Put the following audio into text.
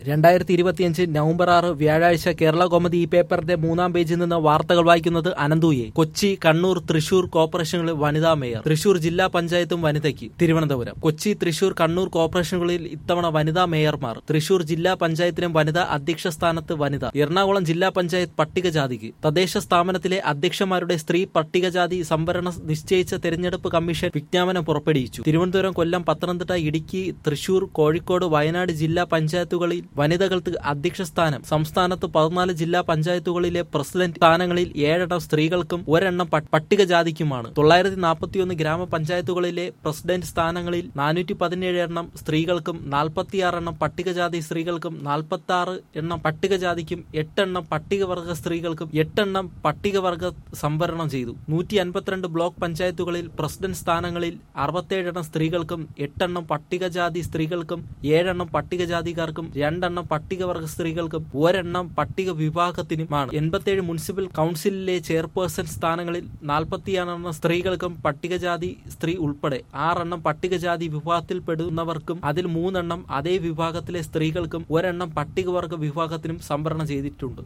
രണ്ടായിരത്തി ഇരുപത്തിയഞ്ച് നവംബർ ആറ് വ്യാഴാഴ്ച കേരള കോമതി ഈ പേപ്പറിന്റെ മൂന്നാം പേജിൽ നിന്ന് വാർത്തകൾ വായിക്കുന്നത് അനന്തുയെ കൊച്ചി കണ്ണൂർ തൃശൂർ കോർപ്പറേഷനുകളിൽ വനിതാ മേയർ തൃശൂർ ജില്ലാ പഞ്ചായത്തും വനിതയ്ക്ക് തിരുവനന്തപുരം കൊച്ചി തൃശൂർ കണ്ണൂർ കോർപ്പറേഷനുകളിൽ ഇത്തവണ വനിതാ മേയർമാർ തൃശൂർ ജില്ലാ പഞ്ചായത്തിലും വനിതാ അധ്യക്ഷ സ്ഥാനത്ത് വനിത എറണാകുളം ജില്ലാ പഞ്ചായത്ത് പട്ടികജാതിക്ക് തദ്ദേശ സ്ഥാപനത്തിലെ അധ്യക്ഷന്മാരുടെ സ്ത്രീ പട്ടികജാതി സംവരണം നിശ്ചയിച്ച തെരഞ്ഞെടുപ്പ് കമ്മീഷൻ വിജ്ഞാപനം പുറപ്പെടുവിച്ചു തിരുവനന്തപുരം കൊല്ലം പത്തനംതിട്ട ഇടുക്കി തൃശൂർ കോഴിക്കോട് വയനാട് ജില്ലാ പഞ്ചായത്തുകളിൽ വനിതകൾക്ക് അധ്യക്ഷ സ്ഥാനം സംസ്ഥാനത്ത് പതിനാല് ജില്ലാ പഞ്ചായത്തുകളിലെ പ്രസിഡന്റ് സ്ഥാനങ്ങളിൽ ഏഴെണ്ണം സ്ത്രീകൾക്കും ഒരെണ്ണം പ- പട്ടികജാതിക്കുമാണ് തൊള്ളായിരത്തി നാൽപ്പത്തിയൊന്ന് ഗ്രാമപഞ്ചായത്തുകളിലെ പ്രസിഡന്റ് സ്ഥാനങ്ങളിൽ നാനൂറ്റി പതിനേഴ് എണ്ണം സ്ത്രീകൾക്കും നാൽപ്പത്തിയാറ് എണ്ണം പട്ടികജാതി സ്ത്രീകൾക്കും നാൽപ്പത്തി ആറ് എണ്ണം പട്ടികജാതിക്കും എട്ടെണ്ണം പട്ടികവർഗ സ്ത്രീകൾക്കും എട്ടെണ്ണം പട്ടികവർഗ സംവരണം ചെയ്തു നൂറ്റി അൻപത്തിരണ്ട് ബ്ലോക്ക് പഞ്ചായത്തുകളിൽ പ്രസിഡന്റ് സ്ഥാനങ്ങളിൽ അറുപത്തേഴെണ്ണം സ്ത്രീകൾക്കും എട്ടെണ്ണം പട്ടികജാതി സ്ത്രീകൾക്കും ഏഴെണ്ണം പട്ടികജാതിക്കാർക്കും രണ്ടെണ്ണം പട്ടികവർഗ സ്ത്രീകൾക്കും ഒരെണ്ണം പട്ടിക വിഭാഗത്തിനുമാണ് എൺപത്തേഴ് മുനിസിപ്പൽ കൌൺസിലിലെ ചെയർപേഴ്സൺ സ്ഥാനങ്ങളിൽ നാൽപ്പത്തിയാറെണ്ണം സ്ത്രീകൾക്കും പട്ടികജാതി സ്ത്രീ ഉൾപ്പെടെ ആറെണ്ണം പട്ടികജാതി വിഭാഗത്തിൽപ്പെടുന്നവർക്കും അതിൽ മൂന്നെണ്ണം അതേ വിഭാഗത്തിലെ സ്ത്രീകൾക്കും ഒരെണ്ണം പട്ടികവർഗ വിഭാഗത്തിനും സംവരണം ചെയ്തിട്ടുണ്ട്